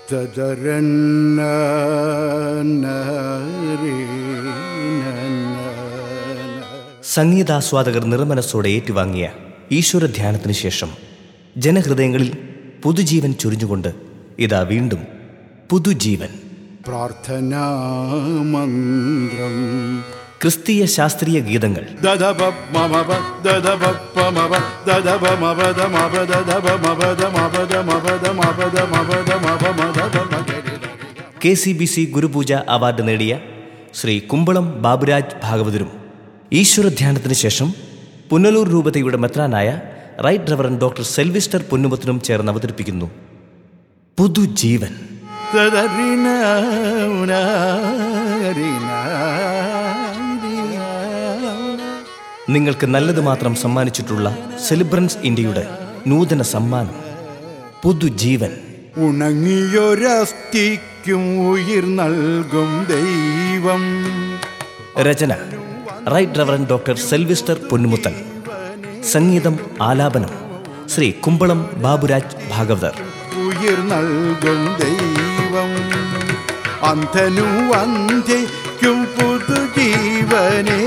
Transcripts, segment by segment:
തദരന്ന സംഗീതാസ്വാദകർ നിർമ്മനസ്സോടെ ഏറ്റുവാങ്ങിയ ഈശ്വര ധ്യാനത്തിനു ശേഷം ജനഹൃദയങ്ങളിൽ പുതുജീവൻ ചൊരിഞ്ഞുകൊണ്ട് ഇതാ വീണ്ടും പുതുജീവൻ പ്രാർത്ഥനാ മന്ത്രം ക്രിസ്തീയ ശാസ്ത്രീയ ഗീതങ്ങൾ ദദപ മമപ ദദപ മമപ ദദപ മപദ മപ ദദപ മപദ മപദ മപദ മപദ മപദ മപ മദപ മഗരി K C B C Gurupooja award നേടിയ ശ്രീ കുമ്പളം ബാബുരാജ് ഭാഗവതരും ഈശ്വര ധ്യാനത്തിന് ശേഷം പുനലൂർ രൂപതയുടെ മെത്രാനായ റൈറ്റ് റവറൻ ഡോക്ടർ സെൽവിസ്റ്റർ പൊന്നുമത്തിനും ചേർന്ന് അവതരിപ്പിക്കുന്നു പുതുജീവൻ തദരിന നിങ്ങൾക്ക് നല്ലത് മാത്രം സമ്മാനിച്ചിട്ടുള്ള സെലിബ്രൻസ് ഇന്ത്യയുടെ നൂതന സമ്മാനം പുതുജീവൻ ഉണങ്ങിയൊരസ്ഥിക്കും ഉയിർ നൽകും ദൈവം രചന right reverend doctor Selvister Ponnumuthan സംഗീതം ആലാപനം ശ്രീ കുമ്പളം ബാബുരാജ് ഭാഗവതർ ഉയിർ നൽകും ദൈവം അന്ധനു അന്ത്യയ്ക്കും പുതുജീവനേ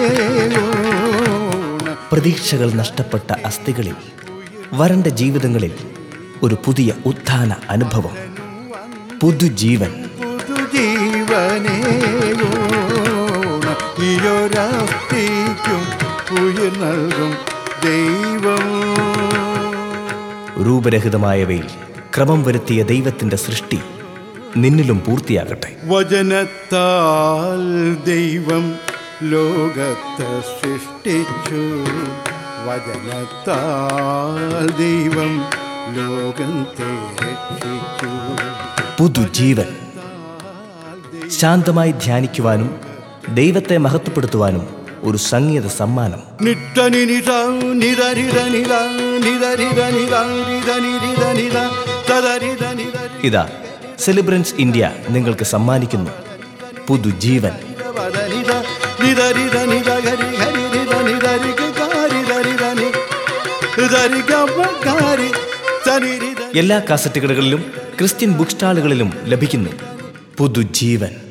പ്രതീക്ഷകൾ നഷ്ടപ്പെട്ട അസ്ഥികളിൽ വരണ്ട ജീവിതങ്ങളിൽ ഒരു പുതിയ ഉത്ഥാന അനുഭവം പുതുജീവൻ പുതുജീവനേ ഈയൊരസ്ഥിക്കും ഉയിർ നൽകും ദൈവം രൂപരഹിതമായവയിൽ ക്രമം വരുത്തിയ ദൈവത്തിന്റെ സൃഷ്ടി നിന്നിലും പൂർത്തിയാകട്ടെ വചനത്താൽ ദൈവം ലോകത്തെ സൃഷ്ടിച്ചു വചനത്താൽ ദൈവം ലോകത്തെ രക്ഷിച്ചു പുതുജീവൻ ശാന്തമായി ധ്യാനിക്കുവാനും ദൈവത്തെ മഹത്വപ്പെടുത്തുവാനും ഒരു സംഗീത സമ്മാനം നിട്ടനി നിത നിതരിത നിത നിതരിത നിത നിത നിരിത നിത തദരിത നിതരി ഇതാ സെലിബ്രൻസ് ഇന്ത്യ നിങ്ങൾക്ക് സമ്മാനിക്കുന്നു പുതുജീവൻ വദനിത നിതരിത നിത ഗരി ഹരി നിത നിതരി കാരി ദരിത നി ദരി ഗമ കാരി തനിരിത എല്ലാ കാസറ്റ് കടകളിലും ക്രിസ്ത്യൻ ബുക്ക് സ്റ്റാളുകളിലും ലഭിക്കുന്നു പുതുജീവൻ